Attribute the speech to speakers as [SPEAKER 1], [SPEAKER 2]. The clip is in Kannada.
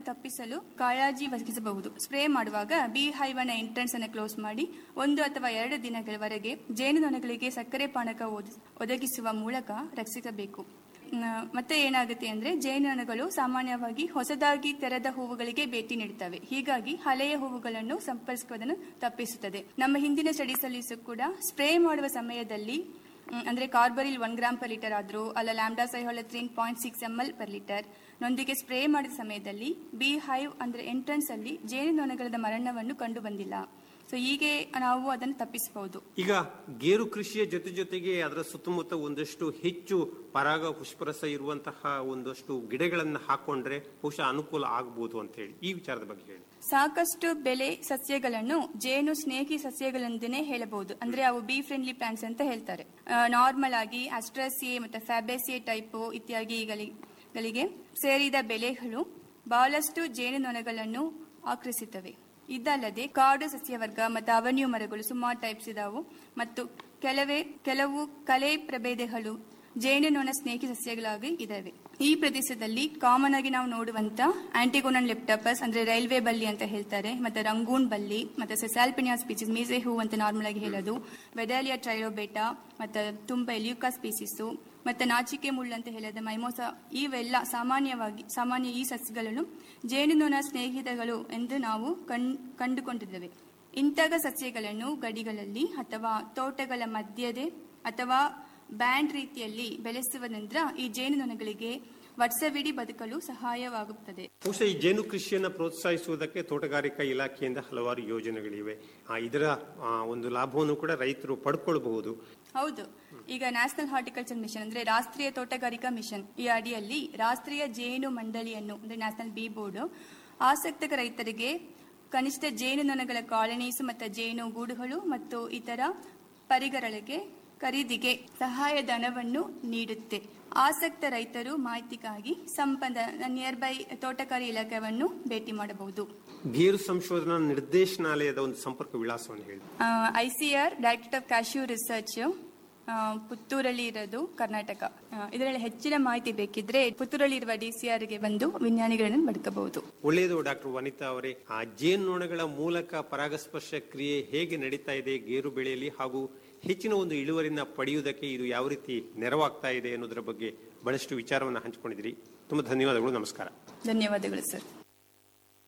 [SPEAKER 1] ತಪ್ಪಿಸಲು ಕಾಳಜಿ ವಹಿಸಬಹುದು ಸ್ಪ್ರೇ ಮಾಡುವಾಗ ಬಿ ಹೈವನ ಎಂಟ್ರೆನ್ಸ್ ಅನ್ನು ಕ್ಲೋಸ್ ಮಾಡಿ ಒಂದು ಅಥವಾ ಎರಡು ದಿನಗಳವರೆಗೆ ಜೇನುನೊಣಗಳಿಗೆ ಸಕ್ಕರೆ ಪಾನಕ ಒದ- ಒದಗಿಸುವ ಮೂಲಕ ರಕ್ಷಿಸಬೇಕು ನ- ಮತ್ತೆ ಏನಾಗುತ್ತೆ ಅಂದ್ರೆ ಜೇನುನೊಣಗಳು ಸಾಮಾನ್ಯವಾಗಿ ಹೊಸದಾಗಿ ತೆರೆದ ಹೂವುಗಳಿಗೆ ಭೇಟಿ ನೀಡುತ್ತವೆ ಹೀಗಾಗಿ ಹಳೆಯ ಹೂವುಗಳನ್ನು ಸಂಪರ್ಕಿಸುವುದನ್ನು ತಪ್ಪಿಸುತ್ತದೆ ನಮ್ಮ ಹಿಂದಿನ ಸ್ಟಡೀಸ್ ಅಲ್ಲಿ ಕೂಡ ಸ್ಪ್ರೇ ಮಾಡುವ ಸಮಯದಲ್ಲಿ ಮ್, ಅಂದ್ರೆ carbaryl one gram per litre ಆದ್ರೂ ಅಲ್ಲ lambda cyhalothrin point six M L per litre ನೊಂದಿಗೆ ಸ್ಪ್ರೇ ಮಾಡಿದ ಸಮಯದಲ್ಲಿ ಬಿ ಹೈವ್ ಅಂದ್ರೆ ಎಂಟ್ರೆನ್ಸ್ ಅಲ್ಲಿ ಜೇನುನೊಣಗಳ ಮರಣವನ್ನು ಕಂಡು ಬಂದಿಲ್ಲ ಸೊ ಹೀಗೆ ನಾವು ಅದನ್ನು ತಪ್ಪಿಸಬಹುದು
[SPEAKER 2] ಈಗ ಗೇರು ಕೃಷಿಯ ಜೊತೆ ಜೊತೆಗೆ ಅದರ ಸುತ್ತಮುತ್ತ ಒಂದಷ್ಟು ಹೆಚ್ಚು ಪರಾಗ ಪುಷ್ಪರಸ ಇರುವಂತಹ ಒಂದಷ್ಟು ಗಿಡಗಳನ್ನ ಹಾಕೊಂಡ್ರೆ ಬಹುಶಃ ಅನುಕೂಲ ಆಗಬಹುದು ಅಂತ ಹೇಳಿ ಈ ವಿಚಾರದ ಬಗ್ಗೆ ಹೇಳಿ
[SPEAKER 1] ಸಾಕಷ್ಟು ಬೆಲೆ ಸಸ್ಯಗಳನ್ನು ಜೇನು ಸ್ನೇಹಿ ಸಸ್ಯಗಳೆಂದೇ ಹೇಳಬಹುದು ಅಂದ್ರೆ ಅವು ಬಿ ಫ್ರೆಂಡ್ಲಿ ಪ್ಲಾಂಟ್ಸ್ ಅಂತ ಹೇಳ್ತಾರೆ ನಾರ್ಮಲ್ ಆಗಿ ಅಸ್ಟ್ರಸಿಯೆ ಮತ್ತೆ ಫ್ಯಾಬೇಸಿಯೆ ಟೈಪ್ ಇತ್ಯಾದಿಗಳಿಗೆ ಸೇರಿದ ಬೆಲೆಗಳು ಬಹಳಷ್ಟು ಜೇನುನೊಣಗಳನ್ನು ಆಕರ್ಷಿಸುತ್ತವೆ ಇದಲ್ಲದೆ ಕಾಡು ಸಸ್ಯವರ್ಗ ಮತ್ತು ಅವನ್ಯೂ ಮರಗಳು ಸುಮಾರು ಟೈಪ್ಸ್ ಇದಾವು ಮತ್ತು ಕೆಲವೇ ಕೆಲವು ಕಲೆ ಪ್ರಭೇದಗಳು ಜೇನುನೊಣ ಸ್ನೇಹಿ ಸಸ್ಯಗಳಾಗಿ ಇದಾವೆ ಈ ಪ್ರದೇಶದಲ್ಲಿ ಕಾಮನ್ ಆಗಿ ನಾವು ನೋಡುವಂತ ಆಂಟಿಗೋನನ್ ಲೆಪ್ಟಪಸ್ ಅಂದ್ರೆ ರೈಲ್ವೆ ಬಲ್ಲಿ ಅಂತ ಹೇಳ್ತಾರೆ ಮತ್ತೆ ರಂಗೂನ್ ಬಲ್ಲಿ ಮತ್ತೆ ಸೆಸಾಲ್ಪಿನಿಯಾ ಸ್ಪೀಸಿಸ್ ಮೀಸೆ ಹೂ ಅಂತ ನಾರ್ಮಲ್ ಆಗಿ ಹೇಳೋದು ವೆದಾಲಿಯಾ ಟ್ರೈಲೋಬೇಟಾ ಮತ್ತೆ ತುಂಬ ಎಲಿಯುಕಾ ಸ್ಪೀಸಿಸು ಮತ್ತೆ ನಾಚಿಕೆ ಮುಳ್ಳು ಅಂತ ಹೇಳಿದ ಮೈಮೋಸ ಇವೆಲ್ಲ ಸಾಮಾನ್ಯವಾಗಿ ಸಾಮಾನ್ಯ ಈ ಸಸ್ಯಗಳನ್ನು ಜೇನುನೊಣ ಸ್ನೇಹಿತಗಳು ಎಂದು ನಾವು ಕಣ್ ಕಂಡುಕೊಂಡಿದ್ದೇವೆ ಇಂತಹ ಸಸ್ಯಗಳನ್ನು ಗಡಿಗಳಲ್ಲಿ ಅಥವಾ ತೋಟಗಳ ಮಧ್ಯದೆ ಅಥವಾ ಬ್ಯಾಂಡ್ ರೀತಿಯಲ್ಲಿ ಬೆಳೆಸುವುದರಿಂದ ಈ ಜೇನುನೊಣಗಳಿಗೆ ವರ್ಷವಿಡೀ ಬದುಕಲು ಸಹಾಯವಾಗುತ್ತದೆ
[SPEAKER 2] ಬಹುಶಃ ಈ ಜೇನು ಕೃಷಿಯನ್ನ ಪ್ರೋತ್ಸಾಹಿಸುವುದಕ್ಕೆ ತೋಟಗಾರಿಕಾ ಇಲಾಖೆಯಿಂದ ಹಲವಾರು ಯೋಜನೆಗಳಿವೆ ಆ, ಇದರ ಆ, ಒಂದು ಲಾಭವನ್ನು ಕೂಡ ರೈತರು ಪಡ್ಕೊಳ್ಬಹುದು
[SPEAKER 1] ಹೌದು ಈಗ ನ್ಯಾಷನಲ್ ಹಾರ್ಟಿಕಲ್ಚರ್ ಮಿಷನ್ ಅಂದ್ರೆ ರಾಷ್ಟ್ರೀಯ ತೋಟಗಾರಿಕಾ ಮಿಷನ್ ಈ ಅಡಿಯಲ್ಲಿ ರಾಷ್ಟ್ರೀಯ ಜೇನು ಮಂಡಳಿಯನ್ನು ಅಂದ್ರೆ ನ್ಯಾಷನಲ್ ಬಿ ಬೋರ್ಡ್ ಆಸಕ್ತ ರೈತರಿಗೆ ಕನಿಷ್ಠ ಜೇನುನೊಣಗಳ ಕಾಲನೀಸ್ ಮತ್ತು ಜೇನು ಗೂಡುಗಳು ಮತ್ತು ಇತರ ಪರಿಕರಗಳಿಗೆ ಖರೀದಿಗೆ ಸಹಾಯಧನವನ್ನು ನೀಡುತ್ತೆ ಆಸಕ್ತ ರೈತರು ಮಾಹಿತಿಗಾಗಿ ಸಂಪದ ನಿಯರ್ ಬೈ ತೋಟಗಾರಿ ಇಲಾಖೆಯನ್ನು ಭೇಟಿ ಮಾಡಬಹುದು ಗೇರು ಸಂಶೋಧನಾ ನಿರ್ದೇಶನಾಲಯದ ಒಂದು ಸಂಪರ್ಕ ವಿಳಾಸವನ್ನು ಹೇಳಿ
[SPEAKER 3] ICR director of cashew research ಪುತ್ತೂರಲ್ಲಿ ಇರೋದು ಕರ್ನಾಟಕ ಆ, ಇದರಲ್ಲಿ ಹೆಚ್ಚಿನ ಮಾಹಿತಿ ಬೇಕಿದ್ರೆ ಪುತ್ತೂರಲ್ಲಿ ಇರುವ ಡಿಸಿಆರ್ಗೆ ಬಂದು ವಿಜ್ಞಾನಿಗಳನ್ನು ಬದುಕಬಹುದು
[SPEAKER 1] ಒಳ್ಳೆಯದು ಡಾಕ್ಟರ್ ವನಿತಾ ಅವರೇ ಆ ಜೇನುನೊಣಗಳ ಮೂಲಕ ಪರಾಗಸ್ಪರ್ಶ ಕ್ರಿಯೆ ಹೇಗೆ ನಡೀತಾ ಇದೆ ಗೇರು ಬೆಳೆಯಲ್ಲಿ ಹಾಗೂ ಹೆಚ್ಚಿನ ಒಂದು ಇಳುವರಿನ ಪಡೆಯುವುದಕ್ಕೆ ಇದು ಯಾವ ರೀತಿ ನೆರವಾಗ್ತಾ ಇದೆ ಅನ್ನೋದರ ಬಗ್ಗೆ ಬಹಳಷ್ಟು ವಿಚಾರವನ್ನು ಹಂಚಿಕೊಂಡಿದ್ರಿ ತುಂಬಾ ಧನ್ಯವಾದಗಳು ನಮಸ್ಕಾರ
[SPEAKER 3] ಧನ್ಯವಾದಗಳು ಸರ್